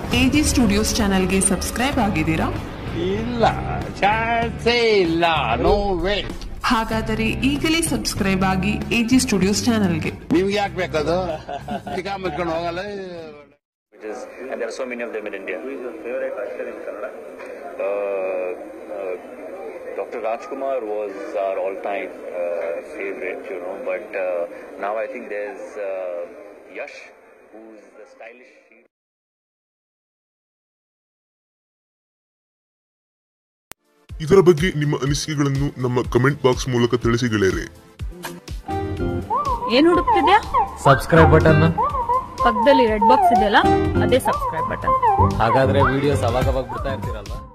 AG studios ಚಾನೆಲ್ಗೆ subscribe ಆಗಿದ್ದೀರಾ ಇಲ್ಲ ಚಾನ್ಸೇ ಇಲ್ಲ ನೋ ವೇ ಹಾಗಾದರೆ ಈಗಲೇ ಸಬ್ಸ್ಕ್ರೈಬ್ ಆಗಿ ಎಜಿ ಸ್ಟುಡಿಯೋಸ್ ಚಾನೆಲ್ಗೆ ನಿಮ್ಗೆ ಯಾಕೆ ಬೇಕದು ಚಿಕ್ಕ ಮುಚ್ಕೊಂಡು ಹೋಗಲ್ಲ which is, and there are so many of them in India. Who is your favorite actor in Kannada? Uh, uh, Dr. Rajkumar was our all-time uh, favorite, you know, but uh, now I think there's uh, Yash, who's the stylish. hero. ಇದರ ಬಗ್ಗೆ ನಿಮ್ಮ ಅನಿಸಿಕೆಗಳನ್ನು ನಮ್ಮ comment box ಮೂಲಕ ತಿಳಿಸಿ ಗೆಳೆಯರೆ ಏನ್ ಹುಡುಕ್ತಿದ್ಯಾ ಸಬ್ಸ್ಕ್ರೈಬ್ ಬಟನ್ ಪಕ್ಕದಲ್ಲಿ ರೆಡ್ ಬಾಕ್ಸ್ ಇದೆಯಲ್ಲ ಅದೇ ಸಬ್ಸ್ಕ್ರೈಬ್ ಬಟನ್ ಹಾಗಾದ್ರೆ ವಿಡಿಯೋಸ್ ಅವಾಗ ಅವಾಗ ಬಿಡ್ತಾ ಇರ್ತೀರಲ್ವಾ